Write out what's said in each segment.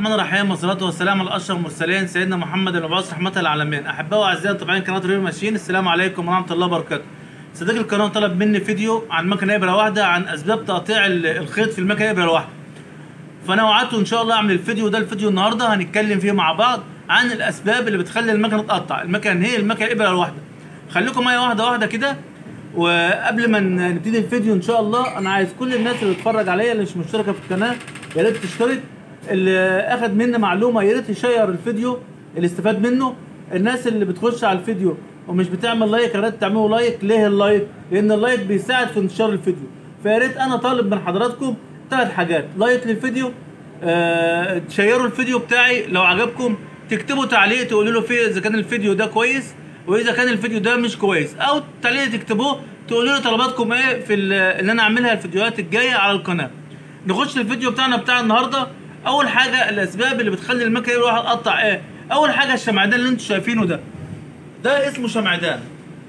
الرحمن الرحيم والصلاة والسلام على أشرف المرسلين سيدنا محمد المبعوث رحمة للعالمين أحباء وأعزائي متابعين قناة ريل ماشين السلام عليكم ورحمة الله وبركاته صديق القناة طلب مني فيديو عن مكنة إبرة واحدة عن أسباب تقطيع ال- الخيط في المكنة إبرة الواحدة فأنا وعدته إن شاء الله أعمل الفيديو ده الفيديو النهاردة هنتكلم فيه مع بعض عن الأسباب اللي بتخلي المكنة تقطع المكنة هي المكنة إبرة الواحدة خليكم معايا واحدة واحدة كده وقبل ما ن- نبتدي الفيديو ان شاء الله انا عايز كل الناس اللي بتتفرج عليا اللي مش مشتركه في القناه يا ريت تشترك اللي اخد مني معلومه يا ريت يشير الفيديو اللي استفاد منه الناس اللي بتخش على الفيديو ومش بتعمل لايك يا ريت تعملوا لايك ليه اللايك لان اللايك بيساعد في انتشار الفيديو فيا ريت انا طالب من حضراتكم ثلاث حاجات لايك للفيديو آه، تشيروا الفيديو بتاعي لو عجبكم تكتبوا تعليق تقولوا له فيه اذا كان الفيديو ده كويس واذا كان الفيديو ده مش كويس او تعليق تكتبوه تقولوا لي طلباتكم ايه في ال- اللي انا اعملها الفيديوهات الجايه على القناه نخش للفيديو بتاعنا بتاع النهارده اول حاجه الاسباب اللي بتخلي المكنه يروح تقطع ايه اول حاجه الشمعدان اللي انتوا شايفينه ده ده اسمه شمعدان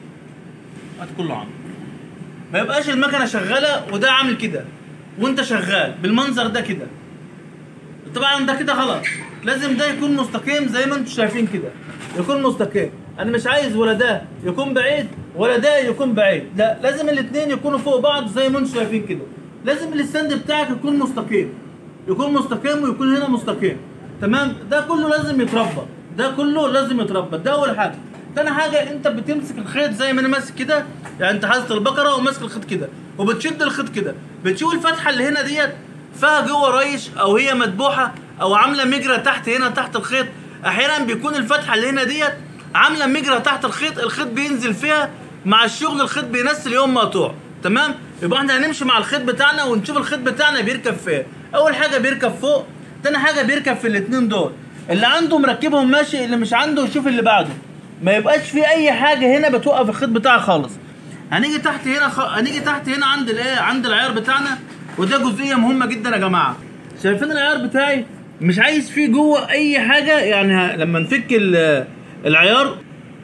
هات كله عام ما يبقاش المكنه شغاله وده عامل كده وانت شغال بالمنظر ده كده طبعا ده كده غلط لازم ده يكون مستقيم زي ما انتم شايفين كده يكون مستقيم انا مش عايز ولا ده يكون بعيد ولا ده يكون بعيد لا لازم الاثنين يكونوا فوق بعض زي ما انتم شايفين كده لازم الستاند بتاعك يكون مستقيم يكون مستقيم ويكون هنا مستقيم تمام ده كله لازم يتربى ده كله لازم يتربى ده اول حاجه تاني حاجه انت بتمسك الخيط زي ما انا ماسك كده يعني انت حاطط البقره وماسك الخيط كده وبتشد الخيط كده بتشوف الفتحه اللي هنا ديت فيها جوه ريش او هي مدبوحه او عامله مجرى تحت هنا تحت الخيط احيانا بيكون الفتحه اللي هنا ديت عامله مجرى تحت الخيط الخيط بينزل فيها مع الشغل الخيط بينسل يوم مقطوع تمام يبقى احنا هنمشي مع الخيط بتاعنا ونشوف الخيط بتاعنا بيركب فين اول حاجه بيركب فوق تاني حاجه بيركب في الاتنين دول اللي عنده مركبهم ماشي اللي مش عنده يشوف اللي بعده ما يبقاش في اي حاجه هنا بتوقف الخيط بتاعها خالص هنيجي تحت هنا خ... هنيجي تحت هنا عند الايه عند العيار بتاعنا وده جزئيه مهمه جدا يا جماعه شايفين العيار بتاعي مش عايز فيه جوه اي حاجه يعني ه... لما نفك ال... العيار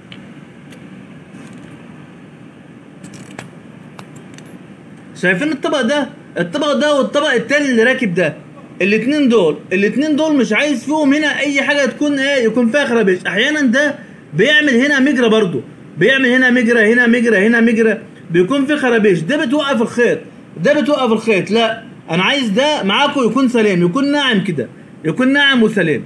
شايفين الطبق ده الطبق ده والطبق التاني اللي راكب ده الاتنين دول الاتنين دول مش عايز فيهم هنا اي حاجه تكون ايه يكون فيها خرابيش احيانا ده بيعمل هنا مجرى برضو بيعمل هنا مجرى هنا مجرى هنا مجرى بيكون في خرابيش ده بتوقف الخيط ده بتوقف الخيط لا انا عايز ده معاكم يكون سليم يكون ناعم كده يكون ناعم وسليم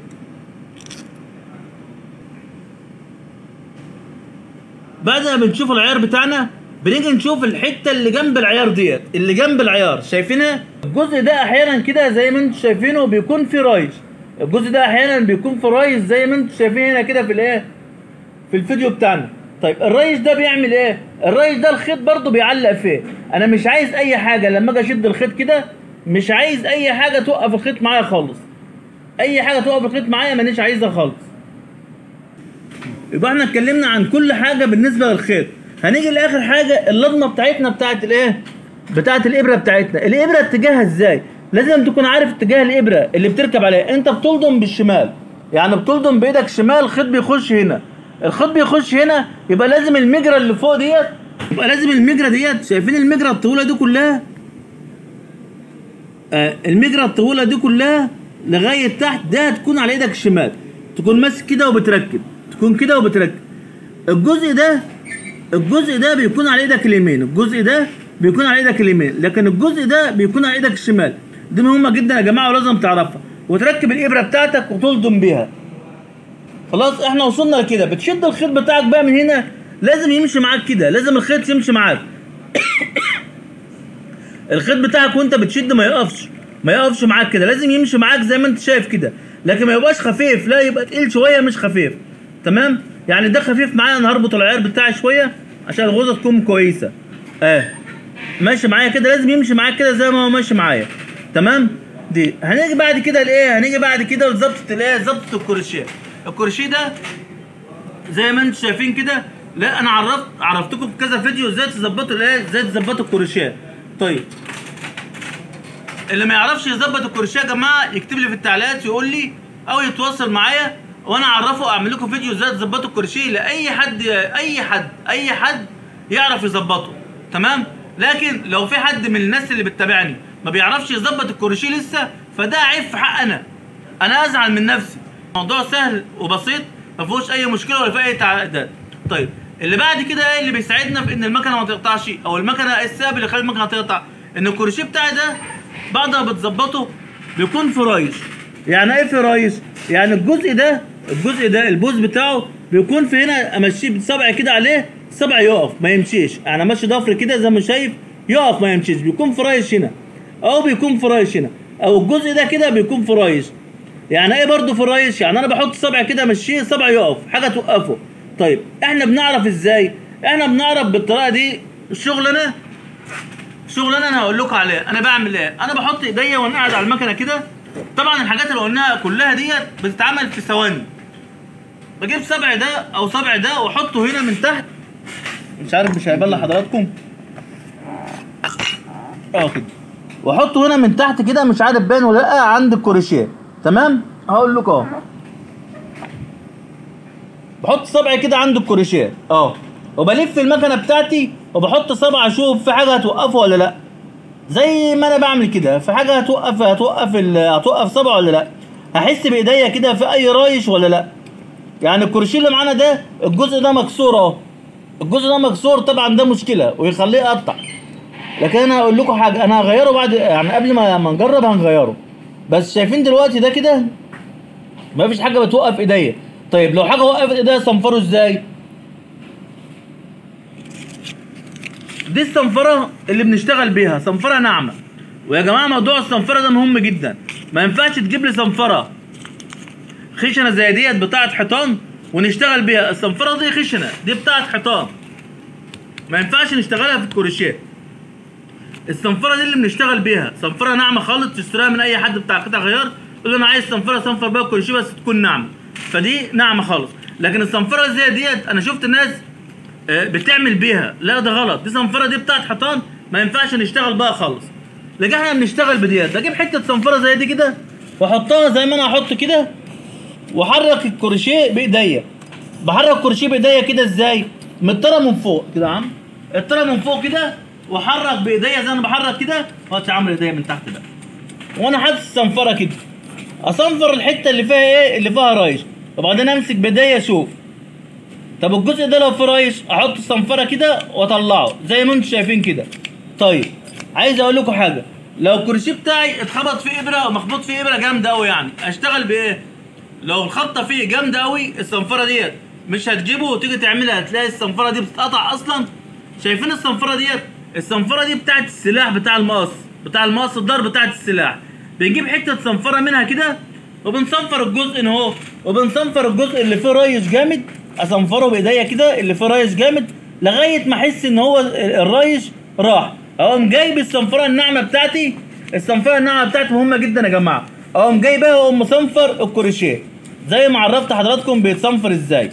بعد ما بنشوف العيار بتاعنا بنيجي نشوف الحته اللي جنب العيار ديت اللي جنب العيار شايفينها الجزء ده احيانا كده زي ما انتم شايفينه بيكون في رايش الجزء ده احيانا بيكون في رايش زي ما انتم شايفين هنا كده في الايه في الفيديو بتاعنا طيب الريش ده بيعمل ايه الريش ده الخيط برضو بيعلق فيه انا مش عايز اي حاجه لما اجي اشد الخيط كده مش عايز اي حاجه توقف الخيط معايا خالص اي حاجه توقف الخيط معايا مانيش عايزها خالص يبقى احنا اتكلمنا عن كل حاجه بالنسبه للخيط هنيجي لاخر حاجه اللضمه بتاعتنا بتاعت الايه بتاعت الابره بتاعتنا الابره اتجاهها ازاي لازم تكون عارف اتجاه الابره اللي بتركب عليها انت بتلضم بالشمال يعني بتلضم بايدك الشمال الخيط بيخش هنا الخيط بيخش هنا يبقى لازم المجرى اللي فوق ديت يبقى لازم المجرى ديت شايفين المجرى الطويله دي كلها آه المجرى الطويله دي كلها لغايه تحت ده هتكون على ايدك الشمال تكون ماسك كده وبتركب تكون كده وبتركب الجزء ده الجزء ده بيكون على ايدك اليمين الجزء ده بيكون على ايدك اليمين لكن الجزء ده بيكون على ايدك الشمال دي مهمه جدا يا جماعه ولازم تعرفها وتركب الابره بتاعتك وتلضم بيها خلاص احنا وصلنا لكده بتشد الخيط بتاعك بقى من هنا لازم يمشي معاك كده لازم الخيط يمشي معاك الخيط بتاعك وانت بتشد ما يقفش ما يقفش معاك كده لازم يمشي معاك زي ما انت شايف كده لكن ما يبقاش خفيف لا يبقى تقيل شويه مش خفيف تمام يعني ده خفيف معايا انا هربط العيار بتاعي شويه عشان الغوزه تكون كويسه اه ماشي معايا كده لازم يمشي معاك كده زي ما هو ماشي معايا تمام دي هنيجي بعد كده لايه هنيجي بعد كده لظبطه الايه ظبطه الكروشيه الكروشيه ده زي ما انتم شايفين كده لا انا عرفت عرفتكم في كذا فيديو ازاي تظبطوا الايه ازاي تظبطوا الكروشيه طيب اللي ما يعرفش يظبط الكروشيه يا جماعه يكتب لي في التعليقات يقول لي او يتواصل معايا وانا اعرفه اعمل لكم فيديو ازاي تظبطوا الكروشيه لاي حد اي حد اي حد يعرف يظبطه تمام لكن لو في حد من الناس اللي بتتابعني ما بيعرفش يظبط الكروشيه لسه فده عيب في حق انا انا ازعل من نفسي الموضوع سهل وبسيط ما فيهوش اي مشكله ولا فيه اي تعقيدات طيب اللي بعد كده ايه اللي بيساعدنا في ان المكنه ما تقطعش او المكنه إيه السبب اللي خلى المكنه تقطع ان الكروشيه بتاعي ده بعد ما بتظبطه بيكون في رايش يعني ايه في رايش يعني الجزء ده الجزء ده البوز بتاعه بيكون في هنا امشيه بصبع كده عليه الصبع يقف ما يمشيش يعني ماشي ضفر كده زي ما شايف يقف ما يمشيش بيكون في رايش هنا او بيكون في رايش هنا او الجزء ده كده بيكون في رايش يعني ايه برضه في الرايش يعني انا بحط صبع كده امشيه صبع يقف حاجه توقفه طيب احنا بنعرف ازاي احنا بنعرف بالطريقه دي شغلنا شغلنا انا هقول لكم عليه انا بعمل ايه انا بحط ايديا وانا قاعد على المكنه كده طبعا الحاجات اللي قلناها كلها ديت بتتعمل في ثواني بجيب صبع ده او صبع ده واحطه هنا من تحت مش عارف مش هيبان لحضراتكم اه كده واحطه هنا من تحت كده مش عارف باين ولا لا عند الكروشيه تمام هقول لكم اهو بحط صبعي كده عند الكروشيه اه وبلف المكنه بتاعتي وبحط صبع اشوف في حاجه هتوقفه ولا لا زي ما انا بعمل كده في حاجه هتوقف هتوقف ال- هتوقف صبع ولا لا هحس بايديا كده في اي رايش ولا لا يعني الكروشيه اللي معانا ده الجزء ده مكسور اهو الجزء ده مكسور طبعا ده مشكله ويخليه يقطع لكن انا هقول لكم حاجه انا هغيره بعد يعني قبل ما ما نجرب هنغيره بس شايفين دلوقتي ده كده ما فيش حاجه بتوقف ايديا طيب لو حاجه وقفت ايديا صنفره ازاي دي الصنفره اللي بنشتغل بيها صنفره ناعمه ويا جماعه موضوع الصنفره ده مهم جدا ما ينفعش تجيب لي صنفره خشنه زي ديت بتاعه حيطان ونشتغل بيها الصنفره دي خشنه دي بتاعه حيطان ما ينفعش نشتغلها في الكروشيه الصنفره دي اللي بنشتغل بيها صنفره ناعمه خالص تشتريها من اي حد بتاع قطع غيار تقول له انا عايز صنفره صنفر بيها الكروشيه بس تكون ناعمه فدي ناعمه خالص لكن الصنفره زي ديت انا شفت ناس آه، بتعمل بيها لا ده غلط دي صنفره دي بتاعت حيطان ما ينفعش نشتغل بيها خالص لكن احنا بنشتغل بديت بجيب حته صنفره زي دي كده واحطها زي ما انا هحط كده واحرك الكروشيه بايديا بحرك الكروشيه بايديا كده ازاي من الطرف من فوق كده يا عم الطرف من فوق كده واحرك بايديا زي ما انا بحرك كده وهات يا عم ايديا من تحت بقى وانا حاطط الصنفره كده اصنفر الحته اللي فيها ايه اللي فيها رايش وبعدين امسك بايديا اشوف طب الجزء ده لو فيه رايش احط الصنفره كده واطلعه زي ما انتم شايفين كده طيب عايز اقول لكم حاجه لو الكرسي بتاعي اتخبط فيه ابره ومخبوط فيه ابره جامده قوي يعني اشتغل بايه لو الخبطه فيه جامده قوي الصنفره ديت مش هتجيبه وتيجي تعملها هتلاقي الصنفره دي بتتقطع اصلا شايفين الصنفره ديت الصنفره دي بتاعت السلاح بتاع المقص بتاع المقص الضرب بتاعت السلاح بنجيب حته صنفره منها كده وبنصنفر الجزء ان هو وبنصنفر الجزء اللي فيه ريش جامد اصنفره بايديا كده اللي فيه ريش جامد لغايه ما احس ان هو الريش راح اقوم جايب الصنفره الناعمه بتاعتي الصنفره الناعمه بتاعتي مهمه جدا يا جماعه اقوم جايبها واقوم مصنفر الكروشيه زي ما عرفت حضراتكم بيتصنفر ازاي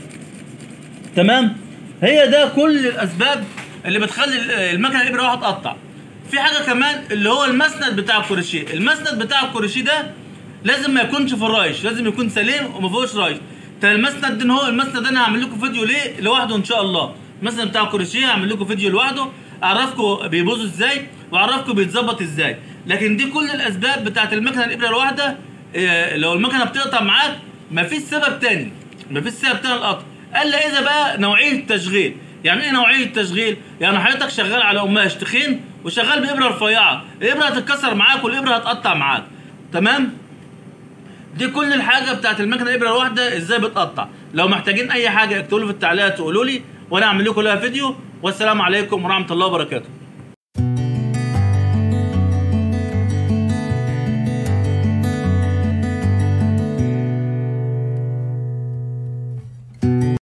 تمام هي ده كل الاسباب اللي بتخلي المكنه الابره واحد تقطع في حاجه كمان اللي هو المسند بتاع الكروشيه المسند بتاع الكروشيه ده لازم ما يكونش في الرايش لازم يكون سليم وما فيهوش رايش طب المسند ده هو المسند ده انا هعمل لكم فيديو ليه لوحده ان شاء الله المسند بتاع الكروشيه هعمل لكم فيديو لوحده اعرفكم بيبوظ ازاي واعرفكم بيتظبط ازاي لكن دي كل الاسباب بتاعت المكنه الابره الواحده إيه، لو المكنه بتقطع معاك مفيش سبب تاني مفيش سبب تاني للقطع الا اذا بقى نوعيه التشغيل يعني ايه نوعيه التشغيل يعني حضرتك شغال على قماش تخين وشغال بابره رفيعه الابره هتتكسر معاك والابره هتقطع معاك تمام دي كل الحاجه بتاعت المكنه الابره الواحده ازاي بتقطع لو محتاجين اي حاجه اكتبوا لي في التعليقات وقولوا لي وانا اعمل لكم لها فيديو والسلام عليكم ورحمه الله وبركاته